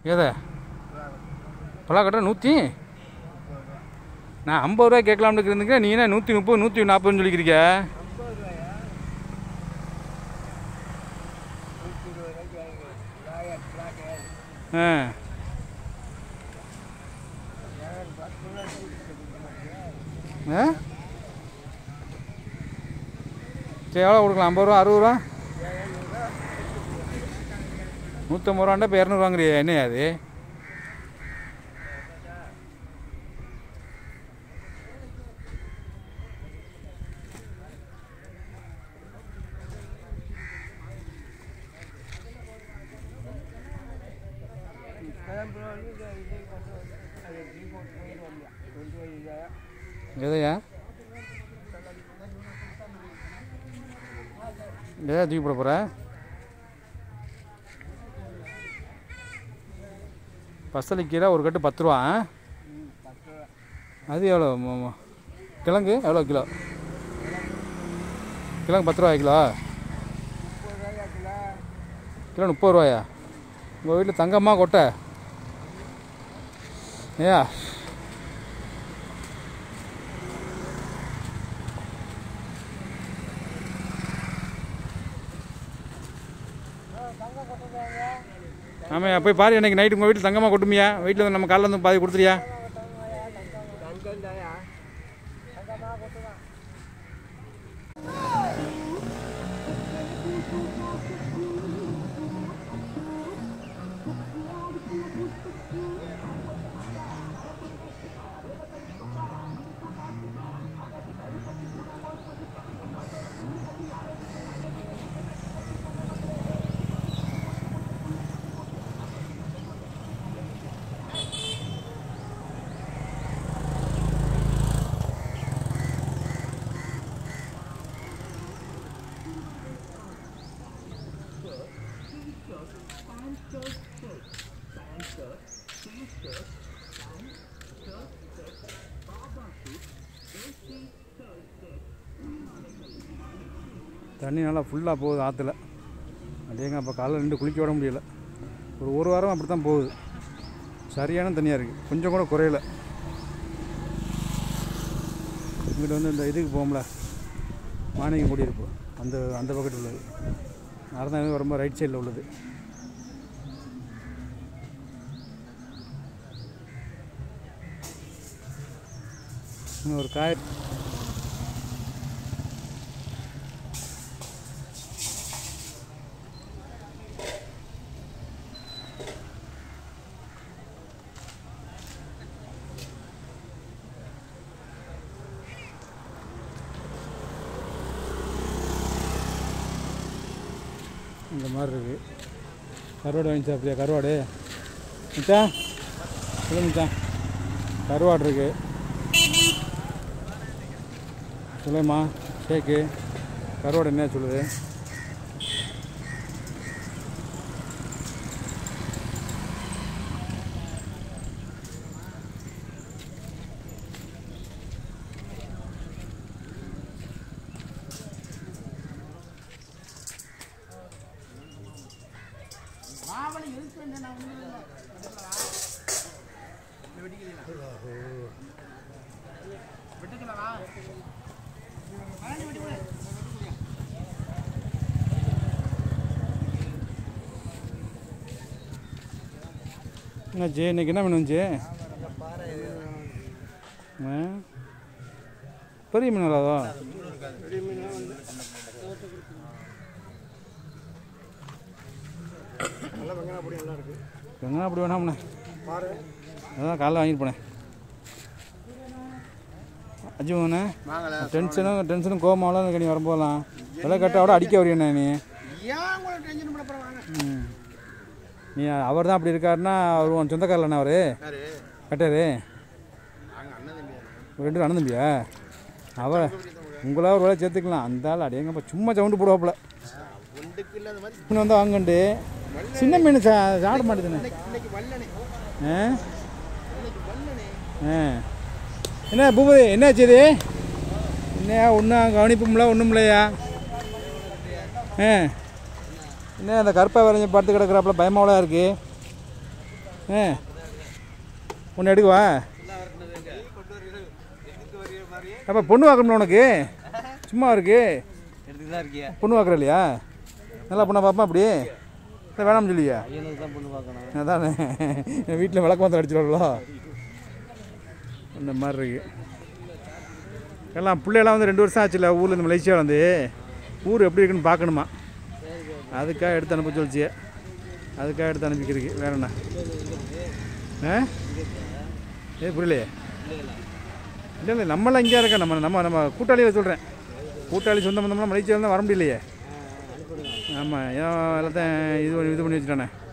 எதை பலாக்கட்டை நூற்றி நான் ஐம்பது ரூபாய் கேட்கலாம்னு இருந்துங்க நீ என்ன நூற்றி முப்பது நூற்றி நாற்பதுன்னு சொல்லிக்கிறீங்க ஆ ஆ சரி எவ்வளோ கொடுக்கலாம் ஐம்பது ரூபா அறுபது ரூபா நூற்றம்பது ரூபாண்டா இப்போ இரநூறுவாங்கிறியா என்னையா அது எதையா எதா தூக்கி போட போகிற பசலி கீரை ஒரு கட்டு பத்து ரூபா ஆ? அது எவ்வளோ ம- ம- கிழங்கு எவ்வளோ கிலோ கிழங்கு பத்து ரூபாயா கிலோ கிலோ முப்பது ரூபாயா உங்கள் வீட்டில் தங்கம்மா கொட்டை ஏயா ஆமாம் போய் பாரு எனக்கு நைட்டு உங்கள் வீட்டில் தங்கமாக கொட்டுமியா வீட்டில் வந்து நம்ம காலைல வந்து பாதி கொடுத்துறியா தண்ணி நல்லா ஃபுல்லாக போகுது ஆற்றுல அதேங்க அப்போ காலைல ரெண்டு குளிக்க விட முடியல ஒரு ஒரு வாரம் அப்படி தான் போகுது சரியான தண்ணியாக இருக்குது கொஞ்சம் கூட குறையல இங்கிட்ட வந்து இந்த இதுக்கு போகும்ல மானியம் குடியிருப்பு அந்த அந்த பக்கத்தில் உள்ளது அறந்தாங்க ரொம்ப ரைட் சைடில் உள்ளது இன்னும் ஒரு காய் இந்த மாதிரி இருக்குது கருவாடு வாங்கி சாப்பிட்றியா கருவாடு மிச்சா சொல்லு மிச்சா கருவாடு இருக்கு சொல்லுமா கேக்கு கருவாடு என்ன சொல்லுது என்னாச்சு இன்னைக்கு என்ன மீன் வந்துச்சு ஆ? பெரிய மீன் வராதா வெங்காயம் அப்படி வேணாம்ண்ணே அதான் காலைல வாங்கிட்டு போனேன் அஜுவண்ணே டென்ஷனும் டென்ஷனும் கோமாவெலாம் எனக்கு நீ வரும்போதெல்லாம் விலை கட்டாவோட அடிக்க வரையண்ணே நீ ஏன் கூட டென்ஷன் பண்ண போற வாங்க ம். நீ அவர் தான் அப்படி இருக்காருன்னா அவர் உன் சொந்தக்காரலண்ணா அவர் யாரு கட்டாரு நாங்க அண்ணன் தம்பி ஒரு ரெண்டு பேரும் அண்ணன் தம்பியா அவரை உங்களா ஒரு வேலை சேர்த்துக்கலாம் அந்த ஆள் அடையங்கப்பா சும்மா சவுண்டு போடுவாப்புல ஒன்றுக்கு இல்லாத மாதிரி மீன் வந்து வாங்கண்டு சின்ன மீன் சா சாப்பிட மாட்டேதுண்ணே இன்னைக்கு இன்னைக்கு வல்லனே ஆ இன்னைக்கு வல்லனே ஆ என்ன பூபதி என்னாச்சு இது என்னையா ஒன்றும் கவனிப்பும்ல ஒன்றும் இல்லையா ஆ என்ன அந்த கருப்பை வரைஞ்சி படுத்து கிடக்குறாப்புல பயமாவலாக இருக்கு ஆ ஒன்று எடுக்கவா அப்போ பொண்ணு பார்க்கணும்ல உனக்கு சும்மா இருக்கு எடுத்துட்டு தான் இருக்கியா பொண்ணு பார்க்குற இல்லையா நல்லா பொண்ணை பார்ப்போம் அப்படி இல்லை வேணாம்னு சொல்லியா பையனுக்கு தான் பொண்ணு பார்க்கணும் அதானே என் வீட்டில் விளக்கு மாத்திரம் அடிச்சிடுவாங்களோ இந்த மாதிரி இருக்கு எல்லாம் பிள்ளையெல்லாம் வந்து ரெண்டு வருஷம் ஆச்சுல ஊரில் இந்த மலேசியா வந்து ஊர் எப்படி இருக்குன்னு பார்க்கணுமா அதுக்காக எடுத்து அனுப்ப சொல்லிச்சு அதுக்காக எடுத்து அனுப்பிக்கிறதுக்கு வேற என்ன ஆ ஏ புரியலையே இல்லை இல்லை நம்மளாம் இங்கே இருக்க நம்ம நம்ம நம்ம கூட்டாளியை சொல்கிறேன் கூட்டாளி சொந்த பந்தம்லாம் மலேசியா தான் வர முடியலையே ஆமாம் ஏன் எல்லாத்தையும் இது பண்ணி இது பண்ணி வச்சுட்டானே